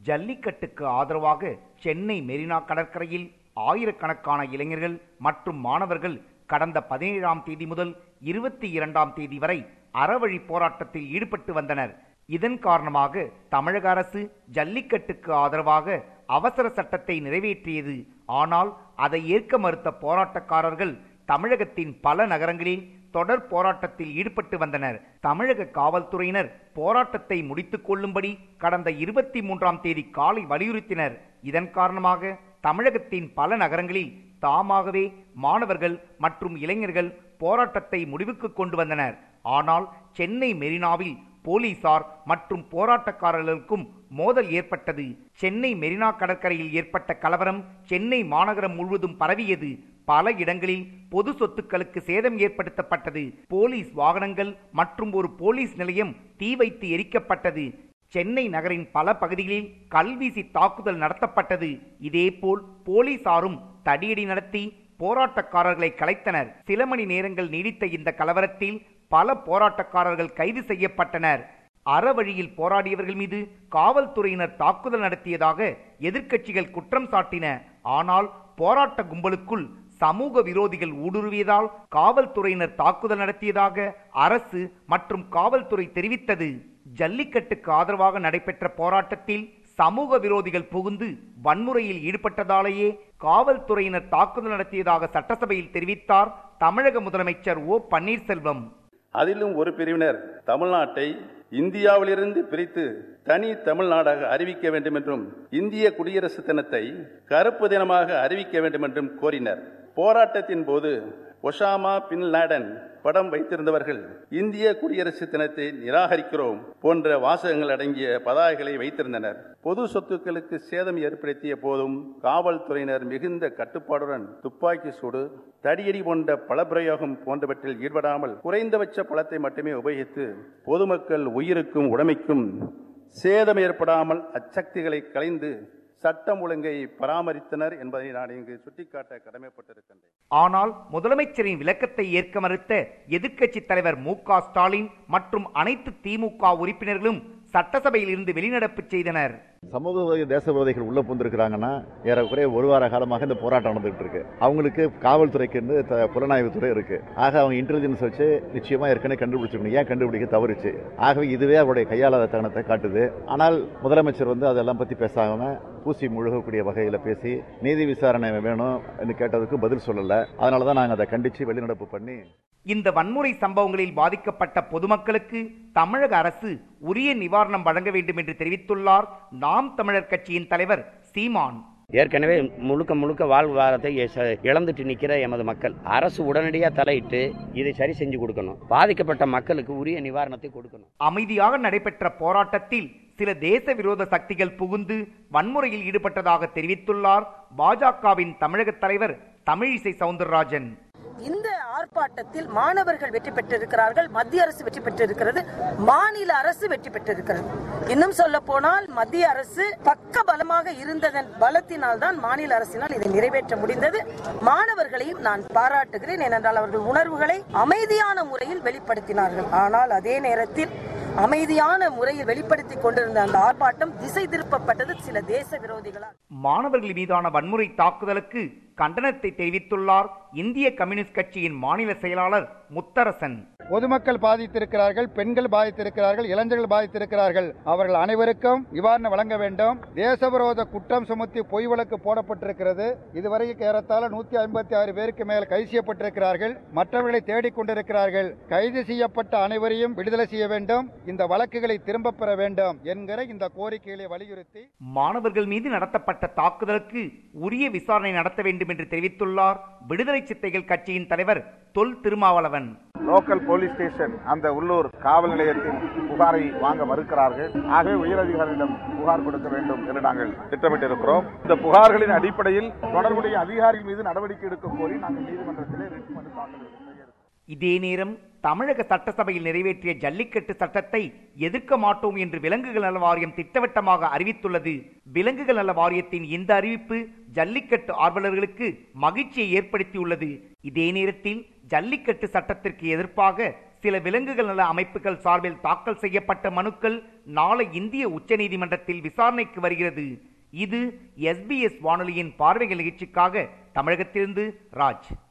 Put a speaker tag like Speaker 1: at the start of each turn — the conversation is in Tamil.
Speaker 1: ஜல்லிக்கட்டுக்கு ஆதரவாக சென்னை மெரினா கடற்கரையில் ஆயிரக்கணக்கான இளைஞர்கள் மற்றும் மாணவர்கள் கடந்த பதினேழாம் தேதி முதல் இருபத்தி இரண்டாம் தேதி வரை அறவழி போராட்டத்தில் ஈடுபட்டு வந்தனர் இதன் காரணமாக தமிழக அரசு ஜல்லிக்கட்டுக்கு ஆதரவாக அவசர சட்டத்தை நிறைவேற்றியது ஆனால் அதை ஏற்க மறுத்த போராட்டக்காரர்கள் தமிழகத்தின் பல நகரங்களில் தொடர் போராட்டத்தில் ஈடுபட்டு வந்தனர் தமிழக காவல்துறையினர் போராட்டத்தை முடித்துக் கொள்ளும்படி கடந்த இருபத்தி மூன்றாம் தேதி காலை வலியுறுத்தினர் இதன் காரணமாக தமிழகத்தின் பல நகரங்களில் தாமாகவே மாணவர்கள் மற்றும் இளைஞர்கள் போராட்டத்தை முடிவுக்கு கொண்டு வந்தனர் ஆனால் சென்னை மெரினாவில் போலீசார் மற்றும் போராட்டக்காரர்களுக்கும் மோதல் ஏற்பட்டது சென்னை மெரினா கடற்கரையில் ஏற்பட்ட கலவரம் சென்னை மாநகரம் முழுவதும் பரவியது பல இடங்களில் பொது சொத்துக்களுக்கு சேதம் ஏற்படுத்தப்பட்டது போலீஸ் வாகனங்கள் மற்றும் ஒரு போலீஸ் நிலையம் தீ வைத்து எரிக்கப்பட்டது சென்னை நகரின் பல பகுதிகளில் கல்வீசி தாக்குதல் நடத்தப்பட்டது இதேபோல் போலீசாரும் தடியடி நடத்தி போராட்டக்காரர்களை கலைத்தனர் சில மணி நேரங்கள் நீடித்த இந்த கலவரத்தில் பல போராட்டக்காரர்கள் கைது செய்யப்பட்டனர் அறவழியில் போராடியவர்கள் மீது காவல்துறையினர் தாக்குதல் நடத்தியதாக எதிர்க்கட்சிகள் குற்றம் சாட்டின ஆனால் போராட்ட கும்பலுக்குள் சமூக விரோதிகள் ஊடுருவியதால் காவல்துறையினர் தாக்குதல் நடத்தியதாக அரசு மற்றும் காவல்துறை தெரிவித்தது ஜல்லிக்கட்டுக்கு ஆதரவாக நடைபெற்ற போராட்டத்தில் சமூக விரோதிகள் புகுந்து வன்முறையில் ஈடுபட்டதாலேயே காவல்துறையினர் தாக்குதல் நடத்தியதாக சட்டசபையில் தெரிவித்தார் தமிழக முதலமைச்சர் ஓ பன்னீர்செல்வம்
Speaker 2: அதிலும் ஒரு பிரிவினர் தமிழ்நாட்டை இந்தியாவிலிருந்து பிரித்து தனி தமிழ்நாடாக அறிவிக்க வேண்டும் என்றும் இந்திய குடியரசு தினத்தை கருப்பு தினமாக அறிவிக்க வேண்டும் என்றும் கோரினர் போராட்டத்தின் போது ஒசாமா பின் லேடன் படம் வைத்திருந்தவர்கள் இந்திய குடியரசு தினத்தை நிராகரிக்கிறோம் போன்ற வாசகங்கள் அடங்கிய பதாகைகளை வைத்திருந்தனர் பொது சொத்துக்களுக்கு சேதம் ஏற்படுத்திய போதும் காவல்துறையினர் மிகுந்த கட்டுப்பாடுடன் துப்பாக்கி சூடு தடியடி போன்ற பலப்பிரயோகம் போன்றவற்றில் ஈடுபடாமல் குறைந்தபட்ச பலத்தை மட்டுமே உபயோகித்து பொதுமக்கள் உயிருக்கும் உடைமைக்கும் சேதம் ஏற்படாமல் அச்சக்திகளை கலைந்து சட்டம் ஒழுங்கை பராமரித்தனர் என்பதை நான் இங்கு சுட்டிக்காட்ட கடமைப்பட்டிருக்கின்றேன்
Speaker 1: ஆனால் முதலமைச்சரின் விளக்கத்தை ஏற்க மறுத்த எதிர்க்கட்சி தலைவர் மு க ஸ்டாலின் மற்றும் அனைத்து திமுக உறுப்பினர்களும் சட்டசபையில் இருந்து வெளிநடப்பு செய்தனர்
Speaker 3: சமூக விரோதி தேச விரோதிகள் உள்ள புந்திருக்கிறாங்கன்னா ஏறக்குறைய ஒரு வார காலமாக இந்த போராட்டம் நடந்துகிட்டு இருக்கு அவங்களுக்கு காவல்துறைக்கு இருந்து த- புலனாய்வுத்துறை இருக்கு ஆக அவங்க இன்டெலிஜென்ஸ் வச்சு நிச்சயமா ஏற்கனவே கண்டுபிடிச்சிருக்கணும் ஏன் கண்டுபிடிக்க தவறுச்சு ஆகவே இதுவே அவருடைய கையாளாத தருணத்தை காட்டுது ஆனால் முதலமைச்சர் வந்து அதெல்லாம் பத்தி பேசாம பூசி முழுகக்கூடிய வகையில பேசி நீதி விசாரணை வேணும் என்று கேட்டதுக்கு பதில் சொல்லல அதனாலதான் நாங்க அதை கண்டிச்சு வெளிநடப்பு பண்ணி
Speaker 1: இந்த வன்முறை சம்பவங்களில் பாதிக்கப்பட்ட பொதுமக்களுக்கு தமிழக அரசு உரிய நிவாரணம் வழங்க வேண்டும் என்று தெரிவித்துள்ளார் நாம் தமிழர் கட்சியின் தலைவர் சீமான்
Speaker 4: ஏற்கனவே முழுக்க முழுக்க வாழ்வாதாரத்தை எ- இழந்துட்டு நிற்கிற எமது மக்கள் அரசு உடனடியாக தலையிட்டு இதை சரி செஞ்சு கொடுக்கணும் பாதிக்கப்பட்ட மக்களுக்கு உரிய நிவாரணத்தை கொடுக்கணும்
Speaker 1: அமைதியாக நடைபெற்ற போராட்டத்தில் சில தேச விரோத சக்திகள் புகுந்து வன்முறையில் ஈடுபட்டதாக தெரிவித்துள்ளார் பாஜகவின் தமிழக தலைவர் தமிழிசை சவுந்தரராஜன்
Speaker 5: இந்த ஆர்ப்பாட்டத்தில் மாணவர்கள் வெற்றி பெற்றிருக்கிறார்கள் மத்திய அரசு வெற்றி பெற்றிருக்கிறது மாநில அரசு வெற்றி பெற்றிருக்கிறது இன்னும் சொல்ல போனால் மத்திய அரசு பக்க பலமாக இருந்ததன் பலத்தினால் தான் மாநில அரசினால் இதை நிறைவேற்ற முடிந்தது மாணவர்களையும் நான் பாராட்டுகிறேன் ஏனென்றால் அவர்கள் உணர்வுகளை அமைதியான முறையில் வெளிப்படுத்தினார்கள் ஆனால் அதே நேரத்தில் அமைதியான முறையில் வெளிப்படுத்திக் கொண்டிருந்த அந்த ஆர்ப்பாட்டம் திசை திருப்பப்பட்டது சில தேச விரோதிகளால்
Speaker 1: மாணவர்கள் மீதான வன்முறை தாக்குதலுக்கு கண்டனத்தை தெரிவித்துள்ளார் இந்திய கம்யூனிஸ்ட் கட்சியின் மாநில செயலாளர் முத்தரசன்
Speaker 6: பொதுமக்கள் பாதித்திருக்கிறார்கள் பெண்கள் பாதித்திருக்கிறார்கள் இளைஞர்கள் பாதித்திருக்கிறார்கள் அவர்கள் அனைவருக்கும் நிவாரணம் வழங்க வேண்டும் தேசவிரோத குற்றம் சுமத்தி பொய் வழக்கு போடப்பட்டிருக்கிறது இதுவரை ஏறத்தாழ நூத்தி ஐம்பத்தி ஆறு பேருக்கு மேல் கைது செய்யப்பட்டிருக்கிறார்கள் மற்றவர்களை தேடிக் கொண்டிருக்கிறார்கள் கைது செய்யப்பட்ட அனைவரையும் விடுதலை செய்ய வேண்டும் இந்த வழக்குகளை திரும்பப் பெற வேண்டும் என்கிற இந்த கோரிக்கைகளை வலியுறுத்தி
Speaker 1: மாணவர்கள் மீது நடத்தப்பட்ட தாக்குதலுக்கு உரிய விசாரணை நடத்த வேண்டும் என்று தெரிவித்துள்ளார் விடுதலை சித்தைகள் கட்சியின் தலைவர் Thol Thirumavalavan
Speaker 7: local police station அந்த உள்ளூர் காவல் நிலையத்தின் புகாரை வாங்க மறுக்கிறார்கள் ஆகவே உயரதிகாரிகளிடம் புகார் கொடுக்க வேண்டும் என்று நாங்கள் திட்டமிட்டிருக்கிறோம் இந்த புகார்களின் அடிப்படையில் தொடர்புடைய அதிகாரிகள் மீது நடவடிக்கை எடுக்க கோரி நாங்கள் நீதிமன்றத்திலே ரிட் மனு தாக்கல் செய்ய இருக்கிறோம்.
Speaker 1: இதே நேரம் தமிழக சட்டசபையில் நிறைவேற்றிய ஜல்லிக்கட்டு சட்டத்தை எதிர்க்க மாட்டோம் என்று விலங்குகள் நல வாரியம் திட்டவட்டமாக அறிவித்துள்ளது விலங்குகள் நல வாரியத்தின் இந்த அறிவிப்பு ஜல்லிக்கட்டு ஆர்வலர்களுக்கு மகிழ்ச்சியை ஏற்படுத்தியுள்ளது இதே நேரத்தில் ஜல்லிக்கட்டு சட்டத்திற்கு எதிர்ப்பாக சில விலங்குகள் நல அமைப்புகள் சார்பில் தாக்கல் செய்யப்பட்ட மனுக்கள் நாளை இந்திய உச்சநீதிமன்றத்தில் விசாரணைக்கு வருகிறது இது எஸ்பிஎஸ் வானொலியின் பார்வைகள் நிகழ்ச்சிக்காக தமிழகத்திலிருந்து ராஜ்